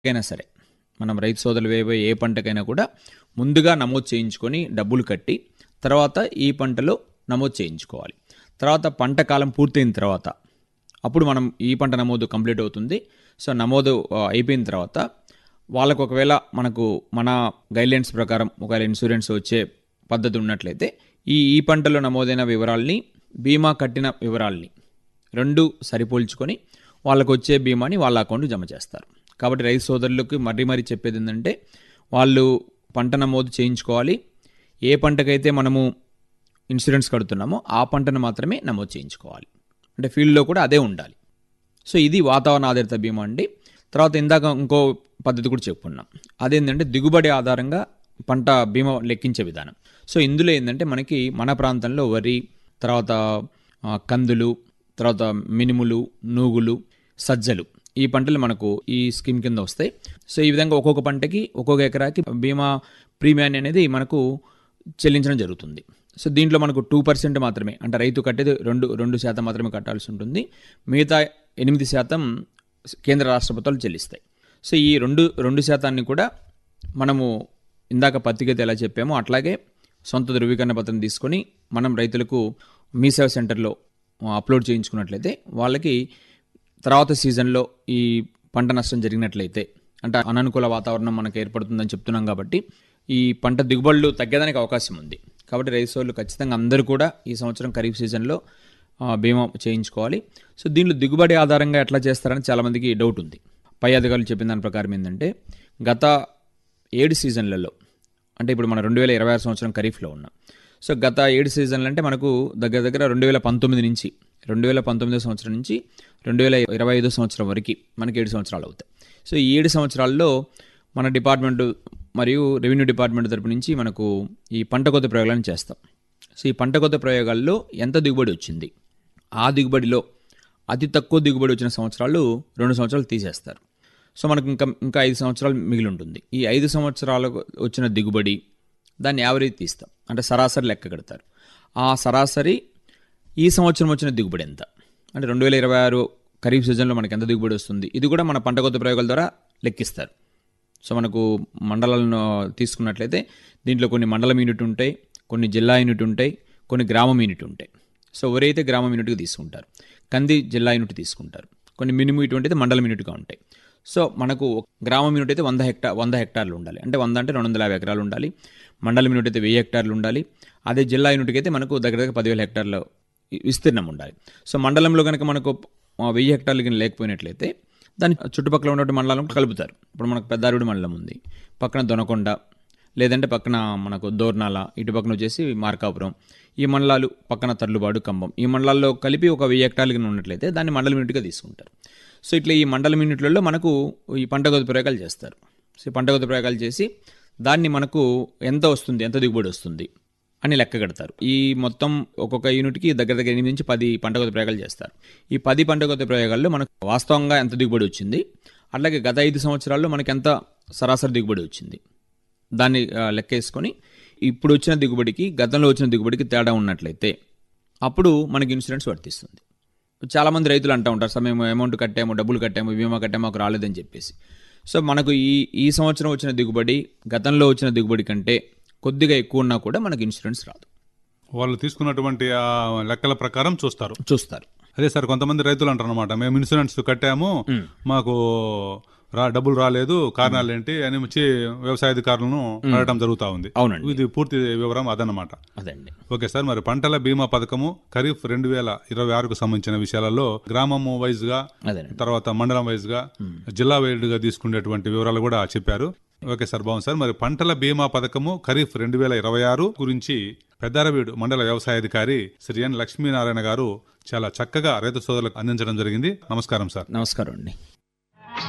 అయినా సరే మనం రైతు సోదరులు వేయబోయే ఏ పంటకైనా కూడా ముందుగా నమోదు చేయించుకొని డబ్బులు కట్టి తర్వాత ఈ పంటలో నమోదు చేయించుకోవాలి తర్వాత పంట కాలం పూర్తయిన తర్వాత అప్పుడు మనం ఈ పంట నమోదు కంప్లీట్ అవుతుంది సో నమోదు ఆ, అయిపోయిన తర్వాత వాళ్ళకు ఒకవేళ మనకు మన గైడ్లైన్స్ ప్రకారం ఒకవేళ ఇన్సూరెన్స్ వచ్చే పద్ధతి ఉన్నట్లయితే ఈ ఈ పంటలో నమోదైన వివరాల్ని బీమా కట్టిన వివరాల్ని రెండు సరిపోల్చుకొని వాళ్ళకు వచ్చే బీమాని వాళ్ళ అకౌంట్ జమ చేస్తారు కాబట్టి రైతు సోదరులకు మరీ మరీ చెప్పేది ఏంటంటే వాళ్ళు పంట నమోదు చేయించుకోవాలి ఏ పంటకైతే మనము ఇన్సూరెన్స్ కడుతున్నామో ఆ పంటను మాత్రమే నమోదు చేయించుకోవాలి అంటే ఫీల్డ్లో కూడా అదే ఉండాలి సో ఇది వాతావరణ ఆధారిత బీమా అండి తర్వాత ఇందాక ఇంకో పద్ధతి కూడా చెప్పుకున్నాం అదేంటంటే దిగుబడి ఆధారంగా పంట బీమా లెక్కించే విధానం సో ఇందులో ఏంటంటే మనకి మన ప్రాంతంలో వరి తర్వాత ఆ, కందులు తర్వాత మినుములు నూగులు సజ్జలు ఈ పంటలు మనకు ఈ స్కీమ్ కింద వస్తాయి సో ఈ విధంగా ఒక్కొక్క పంటకి ఒక్కొక్క ఎకరాకి బీమా ప్రీమియాన్ని అనేది మనకు చెల్లించడం జరుగుతుంది సో దీంట్లో మనకు టూ పర్సెంట్ మాత్రమే అంటే రైతు కట్టేది రెండు రెండు శాతం మాత్రమే కట్టాల్సి ఉంటుంది మిగతా ఎనిమిది శాతం కేంద్ర రాష్ట్ర ప్రభుత్వాలు చెల్లిస్తాయి సో ఈ రెండు రెండు శాతాన్ని కూడా మనము ఇందాక పత్రికత ఎలా చెప్పామో అట్లాగే సొంత ధృవీకరణ పత్రం తీసుకొని మనం రైతులకు మీ సేవ సెంటర్లో అప్లోడ్ చేయించుకున్నట్లయితే వాళ్ళకి తర్వాత సీజన్లో ఈ పంట నష్టం జరిగినట్లయితే అంటే అననుకూల వాతావరణం మనకు ఏర్పడుతుందని చెప్తున్నాం కాబట్టి ఈ పంట దిగుబడులు తగ్గడానికి అవకాశం ఉంది కాబట్టి రైతు సోదరులు ఖచ్చితంగా అందరూ కూడా ఈ సంవత్సరం ఖరీఫ్ సీజన్లో ఆ, బీమా చేయించుకోవాలి సో దీనిలో దిగుబడి ఆధారంగా ఎట్లా చేస్తారని చాలామందికి డౌట్ ఉంది పై అధికారులు చెప్పిన దాని ప్రకారం ఏంటంటే గత ఏడు సీజన్లలో అంటే ఇప్పుడు మన రెండు వేల ఇరవై ఆరు సంవత్సరం ఖరీఫ్లో ఉన్నాం సో గత ఏడు సీజన్లు అంటే మనకు దగ్గర దగ్గర రెండు వేల పంతొమ్మిది నుంచి రెండు వేల పంతొమ్మిదో సంవత్సరం నుంచి రెండు వేల ఇరవై ఐదో సంవత్సరం వరకు మనకి ఏడు సంవత్సరాలు అవుతాయి సో ఈ ఏడు సంవత్సరాల్లో మన డిపార్ట్మెంట్ మరియు రెవెన్యూ డిపార్ట్మెంట్ తరపు నుంచి మనకు ఈ పంట కొత్త ప్రయోగాలను చేస్తాం సో ఈ పంట కొత్త ప్రయోగాల్లో ఎంత దిగుబడి వచ్చింది ఆ దిగుబడిలో అతి తక్కువ దిగుబడి వచ్చిన సంవత్సరాలు రెండు సంవత్సరాలు తీసేస్తారు సో మనకు ఇంకా ఇంకా ఐదు సంవత్సరాలు మిగిలి ఉంటుంది ఈ ఐదు సంవత్సరాలకు వచ్చిన దిగుబడి దాన్ని యావరేజ్ తీస్తాం అంటే సరాసరి లెక్క కడతారు ఆ సరాసరి ఈ సంవత్సరం వచ్చిన దిగుబడి ఎంత అంటే రెండు వేల ఇరవై ఆరు ఖరీఫ్ సీజన్లో మనకి ఎంత దిగుబడి వస్తుంది ఇది కూడా మన పంట కొత్త ప్రయోగాల ద్వారా లెక్కిస్తారు సో మనకు మండలాలను తీసుకున్నట్లయితే దీంట్లో కొన్ని మండలం యూనిట్ ఉంటాయి కొన్ని జిల్లా యూనిట్ ఉంటాయి కొన్ని గ్రామం యూనిట్ ఉంటాయి సో ఎవరైతే గ్రామం యూనిట్గా తీసుకుంటారు కంది జిల్లా యూనిట్ తీసుకుంటారు కొన్ని మినిమం ఇటువంటి అయితే మండలం యూనిట్గా ఉంటాయి సో మనకు ఒక గ్రామం యూనిట్ అయితే వంద హెక్టార్ వంద హెక్టార్లు ఉండాలి అంటే వంద అంటే రెండు వందల యాభై ఎకరాలు ఉండాలి మండలం యూనిట్ అయితే వెయ్యి హెక్టార్లు ఉండాలి అదే జిల్లా యూనిట్కి అయితే మనకు దగ్గర దగ్గర పదివేల హెక్టార్ల విస్తీర్ణం ఉండాలి సో మండలంలో కనుక మనకు ఆ, వెయ్యి హెక్టార్లు కింద లేకపోయినట్లయితే దాని చుట్టుపక్కల ఉన్నటువంటి మండలం కలుపుతారు ఇప్పుడు మనకు పెద్దారుడి మండలం ఉంది పక్కన దొనకొండ లేదంటే పక్కన మనకు దోర్నాల ఇటు పక్కన వచ్చేసి మార్కాపురం ఈ మండలాలు పక్కన తర్లుబాడు కంబం ఈ మండలాల్లో కలిపి ఒక వెయ్యి హెక్టార్లు కింద ఉన్నట్లయితే దాన్ని మండలం యూనిట్గా తీసుకుంటారు సో ఇట్లా ఈ మండలం యూనిట్లలో మనకు ఈ పంట కొద్ది ప్రయోగాలు చేస్తారు సో ఈ పంట కొద్ది ప్రయోగాలు చేసి దాన్ని మనకు ఎంత వస్తుంది ఎంత దిగుబడి వస్తుంది అని లెక్క కడతారు ఈ మొత్తం ఒక్కొక్క యూనిట్కి దగ్గర దగ్గర ఎనిమిది నుంచి పది పంట కొద్ది ప్రయోగాలు చేస్తారు ఈ పది పంట కొద్ది ప్రయోగాల్లో మనకు వాస్తవంగా ఎంత దిగుబడి వచ్చింది అట్లాగే గత ఐదు సంవత్సరాల్లో మనకి ఎంత సరాసరి దిగుబడి వచ్చింది దాన్ని ఆ, లెక్కేసుకొని ఇప్పుడు వచ్చిన దిగుబడికి గతంలో వచ్చిన దిగుబడికి తేడా ఉన్నట్లయితే అప్పుడు మనకి ఇన్సూరెన్స్ వర్తిస్తుంది చాలామంది రైతులు అంటూ ఉంటారు సార్ మేము అమౌంట్ కట్టాము డబ్బులు కట్టాము బీమా కట్టాము మాకు రాలేదని చెప్పేసి సో మనకు ఈ ఈ సంవత్సరం వచ్చిన దిగుబడి గతంలో వచ్చిన దిగుబడి కంటే కొద్దిగా ఎక్కువ ఉన్నా కూడా మనకి ఇన్సూరెన్స్ రాదు వాళ్ళు తీసుకున్నటువంటి ఆ లెక్కల ప్రకారం చూస్తారు చూస్తారు అదే సార్ కొంతమంది రైతులు అంటారు అనమాట మేము ఇన్సూరెన్స్ కట్టాము మాకు రా డబ్బులు రాలేదు కారణాలు ఏంటి అని వచ్చి వ్యవసాయ అధికారులను అడగడం జరుగుతా ఉంది అవునండి ఇది పూర్తి వివరం అదన్నమాట అదండి ఓకే సార్ మరి పంటల బీమా పథకము ఖరీఫ్ రెండు వేల ఇరవై ఆరుకు సంబంధించిన విషయాలలో గ్రామము వైజ్ గా అదేనండి తర్వాత మండలం వైజ్ గా జిల్లా వైడ్ గా తీసుకునేటువంటి వివరాలు కూడా చెప్పారు ఓకే సార్ బాగుంది సార్ మరి పంటల బీమా పథకము ఖరీఫ్ రెండు వేల ఇరవై ఆరు గురించి పెద్దారవీడు మండల వ్యవసాయ అధికారి శ్రీ ఎన్ లక్ష్మీనారాయణ గారు చాలా చక్కగా రైతు సోదరులకు అందించడం జరిగింది నమస్కారం సార్ నమస్కారం అండి